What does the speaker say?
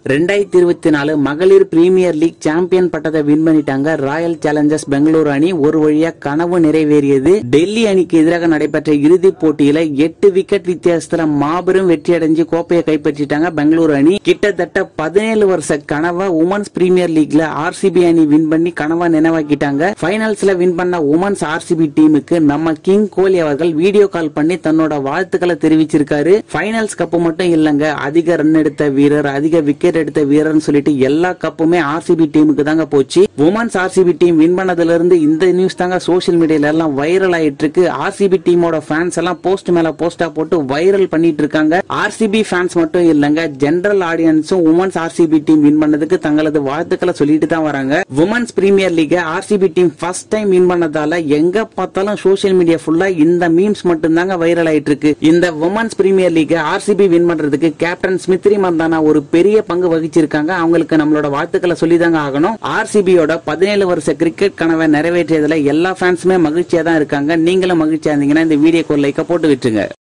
ரெண்டாயிரத்தி இருபத்தி நாலு மகளிர் பிரீமியர் லீக் சாம்பியன் பட்டத்தை வின் பண்ணிட்டாங்க ராயல் சேலஞ்சர்ஸ் பெங்களூரு அணி ஒரு வழியா கனவு நிறைவேறியது டெல்லி அணிக்கு எதிராக நடைபெற்ற இறுதிப் போட்டியில எட்டு விக்கெட் வித்தியாசத்துல மாபெரும் வெற்றி அடைஞ்சு கோப்பையை கைப்பற்றிட்டாங்க பெங்களூரு அணி கிட்டத்தட்ட பதினேழு வருஷ கனவை உமன்ஸ் பிரீமியர் லீக்ல ஆர்சிபி அணி வின் பண்ணி கனவா நினைவாக்கிட்டாங்க ஃபைனல்ஸ்ல வின் பண்ண உமன்ஸ் ஆர்சிபி டீமுக்கு நம்ம கிங் கோலி அவர்கள் வீடியோ கால் பண்ணி தன்னோட வாழ்த்துக்களை தெரிவிச்சிருக்காரு ஃபைனல்ஸ் கப்பு மட்டும் இல்லங்க அதிக ரன் எடுத்த வீரர் அதிக விக்கெட் எடுத்த வீரர்னு சொல்லிட்டு எல்லா கப்புமே ஆர்சிபி டீமுக்கு தாங்க போச்சு உமன்ஸ் ஆர்சிபி டீம் வின் பண்ணதுல இருந்து இந்த நியூஸ் தாங்க சோஷியல் மீடியால எல்லாம் வைரல் ஆயிட்டு இருக்கு ஆர்சிபி டீமோட ஃபேன்ஸ் எல்லாம் போஸ்ட் மேல போஸ்டா போட்டு வைரல் பண்ணிட்டு இருக்காங்க ஆர்சிபி ஃபேன்ஸ் மட்டும் இல்லங்க ஜெனரல் ஆடியன்ஸும் உமன்ஸ் ஆர்சிபி டீம் வின் பண்ணதுக்கு தங்களது வாழ்த்துக்களை சொல்லிட்டு தான் வராங்க women's premier league RCB team first time win பண்ணதால எங்க பார்த்தாலும் சோஷியல் மீடியா ஃபுல்லா இந்த மீம்ஸ் மட்டும் தாங்க வைரல் ஆயிட்டு இருக்கு இந்த women's premier league RCB win பண்றதுக்கு கேப்டன் ஸ்மித்ரி மந்தானா ஒரு பெரிய பங்கு வகிச்சிருக்காங்க அவங்களுக்கு நம்மளோட வாழ்த்துக்களை சொல்லி தாங்க ஆகணும் ஆர்சிபியோட பதினேழு வருஷ கிரிக்கெட் கனவை நிறைவேற்றியதுல எல்லா ஃபேன்ஸுமே மகிழ்ச்சியா தான் இருக்காங்க நீங்களும் மகிழ்ச்சியா இருந்தீங்கன்னா இந்த வீடியோக்கு ஒரு லைக்கை போட்டு விட்டுருங்க